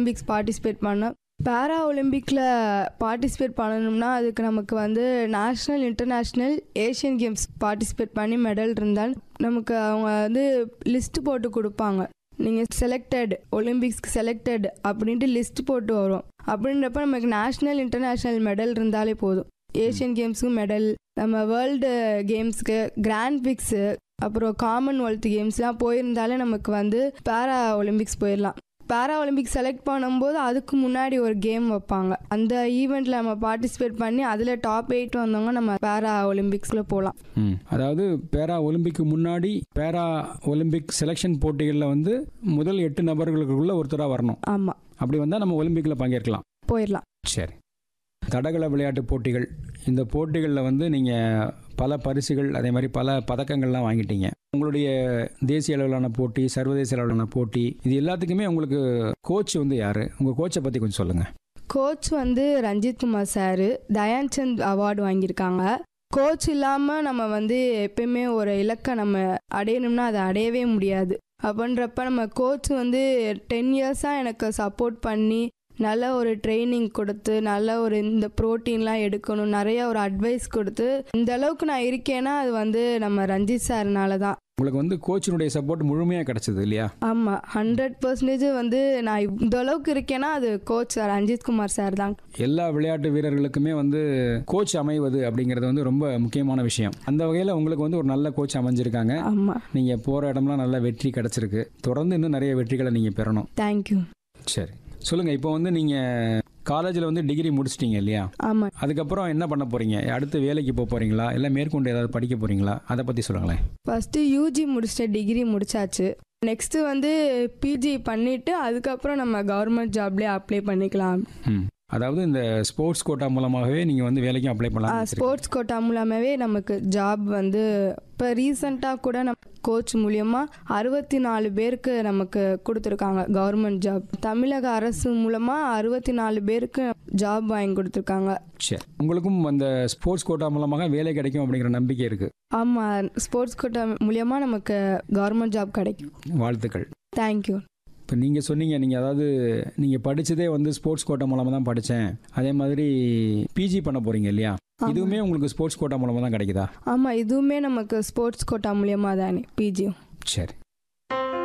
Olympics participate பண்ணேன் பேரா ஒலிம்பிக்கில் பார்ட்டிசிபேட் பண்ணணும்னா அதுக்கு நமக்கு வந்து national international Asian Games participate பண்ணி மெடல் இருந்தால் நமக்கு அவங்க வந்து லிஸ்ட் போட்டு கொடுப்பாங்க நீங்கள் செலக்டட் ஒலிம்பிக்ஸ்க்கு செலக்டட் அப்படின்ட்டு லிஸ்ட் போட்டு வரும் அப்படின்றப்ப நமக்கு நேஷ்னல் இன்டர்நேஷ்னல் மெடல் இருந்தாலே போதும் ஏஷியன் கேம்ஸுக்கும் மெடல் நம்ம வேர்ல்டு கேம்ஸ்க்கு கிராண்ட் பிக்ஸு அப்புறம் காமன்வெல்த் கேம்ஸ்லாம் போயிருந்தாலே நமக்கு வந்து பேரா ஒலிம்பிக்ஸ் போயிடலாம் பேரா ஒலிம்பிக்ஸ் செலக்ட் பண்ணும்போது அதுக்கு முன்னாடி ஒரு கேம் வைப்பாங்க அந்த ஈவெண்ட்டில் நம்ம பார்ட்டிசிபேட் பண்ணி அதில் டாப் எயிட் வந்தவங்க நம்ம பேரா ஒலிம்பிக்ஸில் போகலாம் ம் அதாவது பேரா ஒலிம்பிக்கு முன்னாடி பேரா ஒலிம்பிக் செலெக்ஷன் போட்டிகளில் வந்து முதல் எட்டு நபர்களுக்குள்ள ஒருத்தராக வரணும் ஆமாம் அப்படி வந்தால் நம்ம ஒலிம்பிக்கில் பங்கேற்கலாம் போயிடலாம் சரி தடகள விளையாட்டு போட்டிகள் இந்த போட்டிகளில் வந்து நீங்கள் பல பரிசுகள் அதே மாதிரி பல பதக்கங்கள்லாம் வாங்கிட்டீங்க உங்களுடைய தேசிய அளவிலான போட்டி சர்வதேச அளவிலான போட்டி இது எல்லாத்துக்குமே உங்களுக்கு கோச் வந்து யார் உங்கள் கோச்சை பற்றி கொஞ்சம் சொல்லுங்கள் கோச் வந்து ரஞ்சித் குமார் சார் தயான் சந்த் அவார்டு வாங்கியிருக்காங்க கோச் இல்லாமல் நம்ம வந்து எப்பயுமே ஒரு இலக்கை நம்ம அடையணும்னா அதை அடையவே முடியாது அப்படின்றப்ப நம்ம கோச் வந்து டென் இயர்ஸாக எனக்கு சப்போர்ட் பண்ணி நல்ல ஒரு ட்ரைனிங் கொடுத்து நல்ல ஒரு இந்த ப்ரோட்டீன்லாம் எடுக்கணும் நிறைய ஒரு அட்வைஸ் கொடுத்து இந்த அளவுக்கு நான் இருக்கேன்னா அது வந்து நம்ம ரஞ்சித் சார்னால தான் உங்களுக்கு வந்து கோச்சினுடைய சப்போர்ட் முழுமையாக கிடைச்சது இல்லையா ஆமாம் ஹண்ட்ரட் பர்சன்டேஜ் வந்து நான் இந்த அளவுக்கு இருக்கேன்னா அது கோச் ரஞ்சித் குமார் சார் தான் எல்லா விளையாட்டு வீரர்களுக்குமே வந்து கோச் அமைவது அப்படிங்கிறது வந்து ரொம்ப முக்கியமான விஷயம் அந்த வகையில் உங்களுக்கு வந்து ஒரு நல்ல கோச் அமைஞ்சிருக்காங்க ஆமாம் நீங்கள் போகிற இடம்லாம் நல்ல வெற்றி கிடச்சிருக்கு தொடர்ந்து இன்னும் நிறைய வெற்றிகளை நீங்கள் பெறணும் தேங்க்யூ சரி சொல்லுங்கள் இப்போ வந்து நீங்கள் காலேஜில் வந்து டிகிரி முடிச்சிட்டீங்க இல்லையா ஆமாம் அதுக்கப்புறம் என்ன பண்ண போகிறீங்க அடுத்து வேலைக்கு போக போகிறீங்களா இல்லை மேற்கொண்டு ஏதாவது படிக்க போகிறீங்களா அதை பற்றி சொல்லுங்களேன் ஃபஸ்ட்டு யூஜி முடிச்சிட்ட டிகிரி முடிச்சாச்சு நெக்ஸ்ட்டு வந்து பிஜி பண்ணிவிட்டு அதுக்கப்புறம் நம்ம கவர்மெண்ட் ஜாப்லேயே அப்ளை பண்ணிக்கலாம் ம் அதாவது இந்த ஸ்போர்ட்ஸ் கோட்டா மூலமாகவே நீங்கள் வந்து வேலைக்கும் அப்ளை பண்ணலாம் ஸ்போர்ட்ஸ் கோட்டா மூலமாகவே நமக்கு ஜாப் வந்து இப்போ ரீசண்டாக கூட நம்ம கோச் மூலியமாக அறுபத்தி நாலு பேருக்கு நமக்கு கொடுத்துருக்காங்க கவர்மெண்ட் ஜாப் தமிழக அரசு மூலமாக அறுபத்தி நாலு பேருக்கு ஜாப் வாங்கி கொடுத்துருக்காங்க சரி உங்களுக்கும் அந்த ஸ்போர்ட்ஸ் கோட்டா மூலமாக வேலை கிடைக்கும் அப்படிங்கிற நம்பிக்கை இருக்குது ஆமாம் ஸ்போர்ட்ஸ் கோட்டா மூலியமாக நமக்கு கவர்மெண்ட் ஜாப் கிடைக்கும் வாழ்த்துக்கள் தேங்க்யூ இப்போ நீங்கள் சொன்னீங்க நீங்கள் அதாவது நீங்கள் படித்ததே வந்து ஸ்போர்ட்ஸ் கோட்டா மூலமாக தான் படித்தேன் அதே மாதிரி பிஜி பண்ண போகிறீங்க இல்லையா இதுவுமே உங்களுக்கு ஸ்போர்ட்ஸ் கோட்டா மூலமாக தான் கிடைக்குதா ஆமாம் இதுவுமே நமக்கு ஸ்போர்ட்ஸ் கோட்டா மூலியமாக தானே பிஜியும் சரி